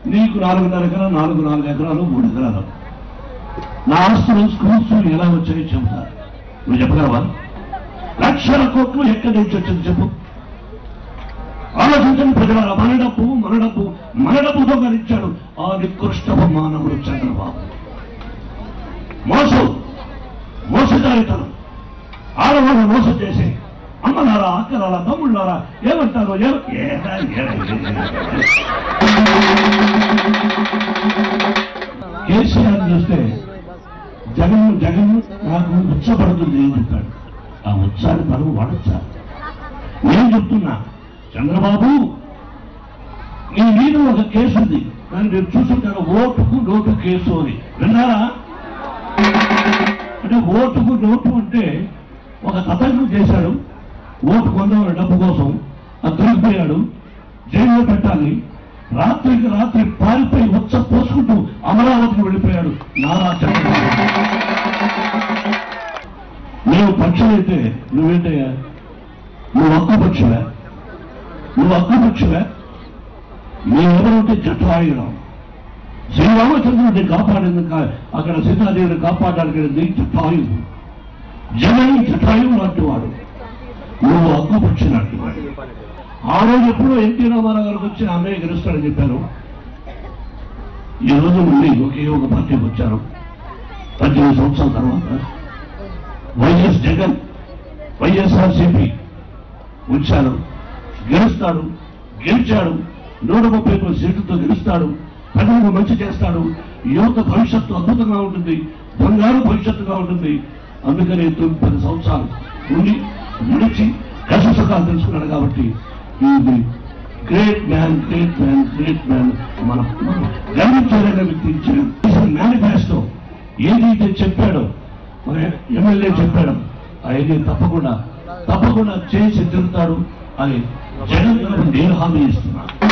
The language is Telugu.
నీకు నాలుగున్నర ఎకరాలు నాలుగు నాలుగు ఎకరాలు మూడు ఎకరాలు నా ఆస్తులు స్కూల్స్ ఎలా వచ్చాయో చెబుతారు నువ్వు చెప్పగలవా లక్షల కోట్లు ఎక్కడి నుంచి వచ్చింది చెప్పు ఆలోచించండి ప్రజల మన డబ్బు మన డబ్బు మన డబ్బుతో గణించాడు ఆ నికృష్టపు మానవుడు చంద్రబాబు మోసం మోసదారితనం ఆడవాళ్ళు మోసం చేసి అమ్మలారా అక్కలారా తమ్ముళ్ళారా ఏమంటారు ఏ- ఏరా, ఏరా, ఏరా. కేసీఆర్ చూస్తే జగన్ జగన్ నాకు ఉత్సపడుతుంది అని చెప్పాడు ఆ ఉత్సాహాన్ని మనం వాడచ్చా నేను చెప్తున్నా చంద్రబాబు నీ మీద ఒక కేసు ఉంది కానీ మీరు చూసుంటారు ఓటుకు నోటు కేసు అని విన్నారా అంటే ఓటుకు నోటు అంటే ఒక తతంగం చేశాడు ఓటు కొందామని డబ్బు కోసం అది దొరికిపోయాడు జైల్లో పెట్టాలి రాత్రికి రాత్రి పారిపోయి ఉత్స పోసుకుంటూ అమరావతికి వెళ్ళిపోయాడు నారా చంద్రబాబు నేను పక్షులైతే నువ్వేంటయ్యా నువ్వు హక్కు పక్షువే నువ్వు హక్కు పక్షువే మేమెవరంటే జటాయుడం శ్రీరామచంద్రుడిని కాపాడేందుకు కా- అక్కడ సీతాదేవిని కాపాడడానికి వెళ్ళింది జటాయువు జగన్ జటాయువు లాంటి వాడు నువ్వు హక్కు పక్షి లాంటి వాడు ఆ రోజు ఎప్పుడో ఎన్టీ రామారావు గారికి వచ్చి అన్నయ్య గెలుస్తాడని చెప్పారు ఈ రోజు మళ్ళీ ఒకే ఒక పార్టీకి వచ్చారు పద్దెనిమిది సంవత్సరాల తర్వాత వైఎస్ జగన్ వైఎస్ఆర్సీపీ ఉంచారు గెలుస్తాడు గెలిచాడు నూట ముప్పై ఒక్క సీట్లతో గెలుస్తాడు ప్రజలకు మంచి చేస్తాడు యువత భవిష్యత్తు అద్భుతంగా ఉంటుంది బంగారు భవిష్యత్తుగా ఉంటుంది అందుకని తొమ్మిది పది సంవత్సరాలు ఉండి నడిచి కష్ట సుఖాలు తెలుసుకున్నాడు కాబట్టి ఇది great man great man great man మన గర్వించాలనే వ్యక్తి ఇచ్చిన మేనిఫెస్టో ఏదైతే చెప్పాడో మన ఎమ్మెల్యే చెప్పాడు అవన్నీ తప్పకుండా తప్పకుండా చేసి తిరుగుతాడు అని జగన్ గారు నేను హామీ ఇస్తున్నాను